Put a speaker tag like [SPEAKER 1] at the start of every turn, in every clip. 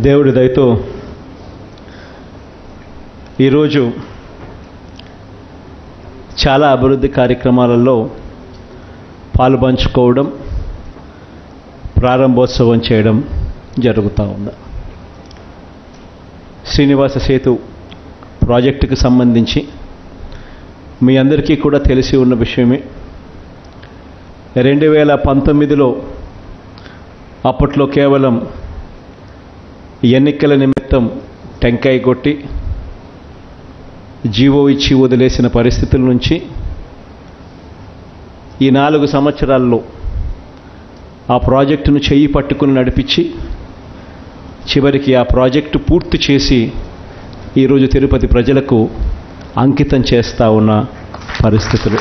[SPEAKER 1] దేవుడి దయతో ఈరోజు చాలా అభివృద్ధి కార్యక్రమాలలో పాలు పంచుకోవడం ప్రారంభోత్సవం చేయడం జరుగుతూ ఉంది శ్రీనివాస సేతు ప్రాజెక్టుకు సంబంధించి మీ అందరికీ కూడా తెలిసి ఉన్న విషయమే రెండు వేల పంతొమ్మిదిలో అప్పట్లో కేవలం ఎన్నికల నిమిత్తం టెంకాయ కొట్టి జీవో ఇచ్చి వదిలేసిన పరిస్థితుల నుంచి ఈ నాలుగు సంవత్సరాల్లో ఆ ప్రాజెక్టును చెయ్యి పట్టుకుని నడిపించి చివరికి ఆ ప్రాజెక్టు పూర్తి చేసి ఈరోజు తిరుపతి ప్రజలకు అంకితం చేస్తూ ఉన్న పరిస్థితులు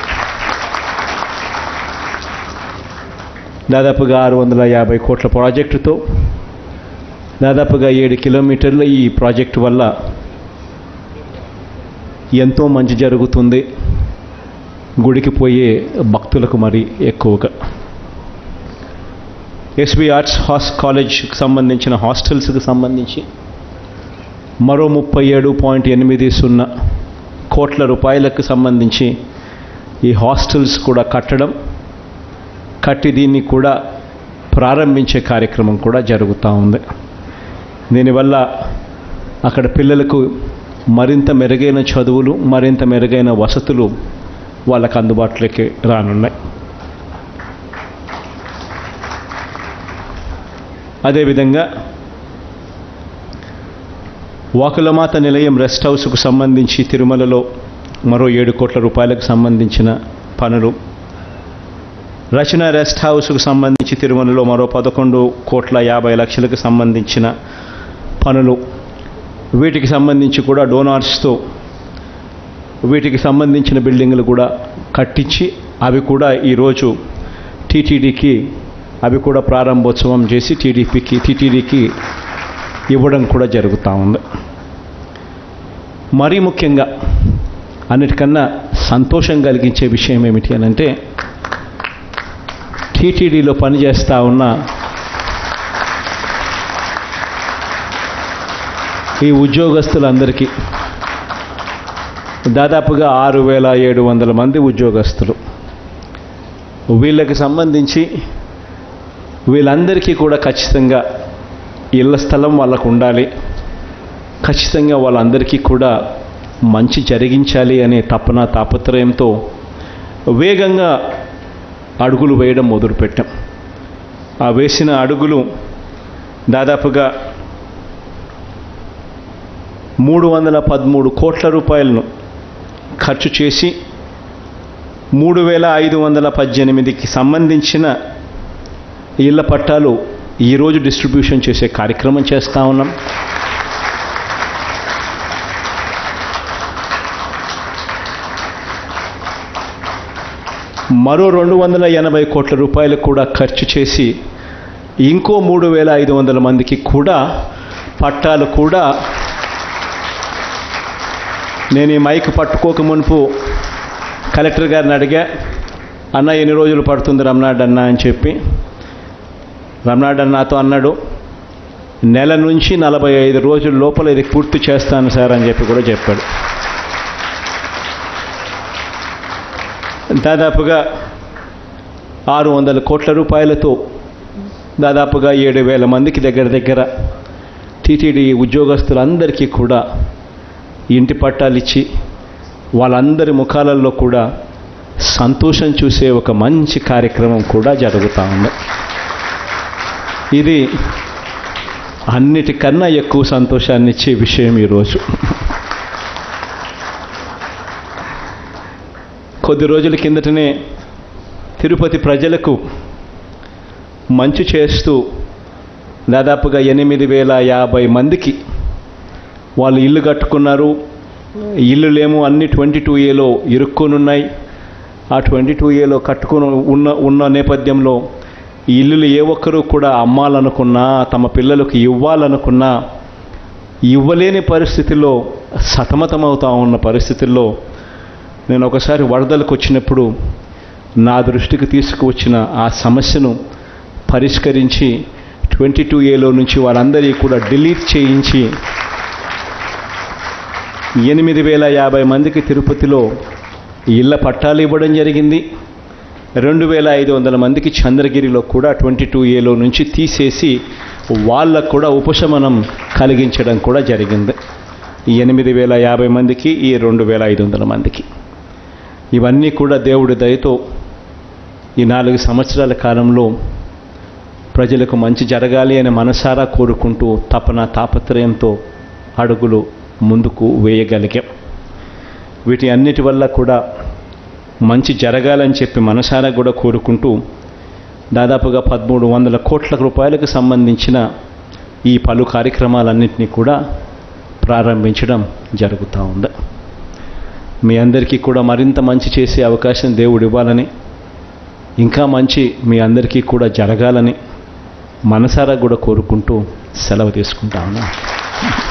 [SPEAKER 1] దాదాపుగా ఆరు వందల యాభై కోట్ల ప్రాజెక్టుతో దాదాపుగా ఏడు కిలోమీటర్ల ఈ ప్రాజెక్టు వల్ల ఎంతో మంచి జరుగుతుంది గుడికి పోయే భక్తులకు మరి ఎక్కువగా ఎస్వి ఆర్ట్స్ హాస్ కాలేజ్కి సంబంధించిన హాస్టల్స్కి సంబంధించి మరో ముప్పై ఏడు పాయింట్ ఎనిమిది సున్నా కోట్ల రూపాయలకు సంబంధించి ఈ హాస్టల్స్ కూడా కట్టడం కట్టి దీన్ని కూడా ప్రారంభించే కార్యక్రమం కూడా జరుగుతూ ఉంది దీనివల్ల అక్కడ పిల్లలకు మరింత మెరుగైన చదువులు మరింత మెరుగైన వసతులు వాళ్ళకు అందుబాటులోకి రానున్నాయి అదేవిధంగా వాకులమాత నిలయం రెస్ట్ హౌస్కు సంబంధించి తిరుమలలో మరో ఏడు కోట్ల రూపాయలకు సంబంధించిన పనులు రచన రెస్ట్ హౌస్కు సంబంధించి తిరుమలలో మరో పదకొండు కోట్ల యాభై లక్షలకు సంబంధించిన పనులు వీటికి సంబంధించి కూడా డోనార్స్తో వీటికి సంబంధించిన బిల్డింగ్లు కూడా కట్టించి అవి కూడా ఈరోజు టీటీడీకి అవి కూడా ప్రారంభోత్సవం చేసి టీడీపీకి టీటీడీకి ఇవ్వడం కూడా జరుగుతూ ఉంది మరీ ముఖ్యంగా అన్నిటికన్నా సంతోషం కలిగించే విషయం ఏమిటి అని అంటే టీటీడీలో పనిచేస్తూ ఉన్న ఈ ఉద్యోగస్తులందరికీ దాదాపుగా ఆరు వేల ఏడు వందల మంది ఉద్యోగస్తులు వీళ్ళకి సంబంధించి వీళ్ళందరికీ కూడా ఖచ్చితంగా ఇళ్ల స్థలం వాళ్ళకు ఉండాలి ఖచ్చితంగా వాళ్ళందరికీ కూడా మంచి జరిగించాలి అనే తపన తాపత్రయంతో వేగంగా అడుగులు వేయడం మొదలుపెట్టాం ఆ వేసిన అడుగులు దాదాపుగా మూడు వందల పదమూడు కోట్ల రూపాయలను ఖర్చు చేసి మూడు వేల ఐదు వందల పద్దెనిమిదికి సంబంధించిన ఇళ్ల పట్టాలు ఈరోజు డిస్ట్రిబ్యూషన్ చేసే కార్యక్రమం చేస్తూ ఉన్నాం మరో రెండు వందల ఎనభై కోట్ల రూపాయలు కూడా ఖర్చు చేసి ఇంకో మూడు వేల ఐదు వందల మందికి కూడా పట్టాలు కూడా నేను ఈ మైక్ పట్టుకోక మునుపు కలెక్టర్ గారిని అడిగా అన్న ఎన్ని రోజులు పడుతుంది రమనాడ్ అన్న అని చెప్పి రమనాడ్ అన్నతో అన్నాడు నెల నుంచి నలభై ఐదు రోజుల లోపల ఇది పూర్తి చేస్తాను సార్ అని చెప్పి కూడా చెప్పాడు దాదాపుగా ఆరు వందల కోట్ల రూపాయలతో దాదాపుగా ఏడు వేల మందికి దగ్గర దగ్గర టీటీడీ ఉద్యోగస్తులందరికీ కూడా ఇంటి పట్టాలు ఇచ్చి వాళ్ళందరి ముఖాలలో కూడా సంతోషం చూసే ఒక మంచి కార్యక్రమం కూడా జరుగుతూ ఉంది ఇది అన్నిటికన్నా ఎక్కువ సంతోషాన్ని ఇచ్చే విషయం ఈరోజు కొద్ది రోజుల కిందటనే తిరుపతి ప్రజలకు మంచి చేస్తూ దాదాపుగా ఎనిమిది వేల యాభై మందికి వాళ్ళు ఇల్లు కట్టుకున్నారు ఇల్లులేమో అన్ని ట్వంటీ టూ ఏలో ఇరుక్కునున్నాయి ఆ ట్వంటీ టూ ఏలో కట్టుకుని ఉన్న ఉన్న నేపథ్యంలో ఈ ఇల్లులు ఏ ఒక్కరూ కూడా అమ్మాలనుకున్నా తమ పిల్లలకు ఇవ్వాలనుకున్నా ఇవ్వలేని పరిస్థితిలో సతమతమవుతా ఉన్న పరిస్థితుల్లో నేను ఒకసారి వరదలకు వచ్చినప్పుడు నా దృష్టికి తీసుకువచ్చిన ఆ సమస్యను పరిష్కరించి ట్వంటీ టూ ఏలో నుంచి వాళ్ళందరికీ కూడా డిలీట్ చేయించి ఎనిమిది వేల యాభై మందికి తిరుపతిలో ఇళ్ల పట్టాలు ఇవ్వడం జరిగింది రెండు వేల ఐదు వందల మందికి చంద్రగిరిలో కూడా ట్వంటీ టూ ఏలో నుంచి తీసేసి వాళ్ళకు కూడా ఉపశమనం కలిగించడం కూడా జరిగింది ఈ ఎనిమిది వేల యాభై మందికి ఈ రెండు వేల ఐదు వందల మందికి ఇవన్నీ కూడా దేవుడి దయతో ఈ నాలుగు సంవత్సరాల కాలంలో ప్రజలకు మంచి జరగాలి అని మనసారా కోరుకుంటూ తపన తాపత్రయంతో అడుగులు ముందుకు వేయగలిగాం వీటి అన్నిటి వల్ల కూడా మంచి జరగాలని చెప్పి మనసారా కూడా కోరుకుంటూ దాదాపుగా పదమూడు వందల కోట్ల రూపాయలకు సంబంధించిన ఈ పలు కార్యక్రమాలన్నింటినీ కూడా ప్రారంభించడం జరుగుతూ ఉంది మీ అందరికీ కూడా మరింత మంచి చేసే అవకాశం దేవుడు ఇవ్వాలని ఇంకా మంచి మీ అందరికీ కూడా జరగాలని మనసారా కూడా కోరుకుంటూ సెలవు తీసుకుంటా ఉన్నా